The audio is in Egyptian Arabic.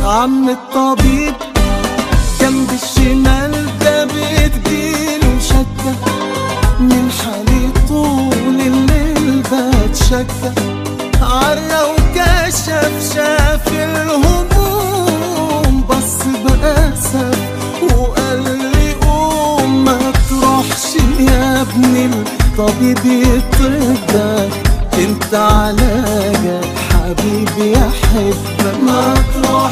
عم الطبيب جنب الشمال ده بتجيله شكة من حالي طول الليل بتشكى عرى وكشف شاف الهموم بص بأسف وقال لي قوم ما تروحش يا ابني الطبيب يطبك انت علاجك حبيبي احبك ما تروح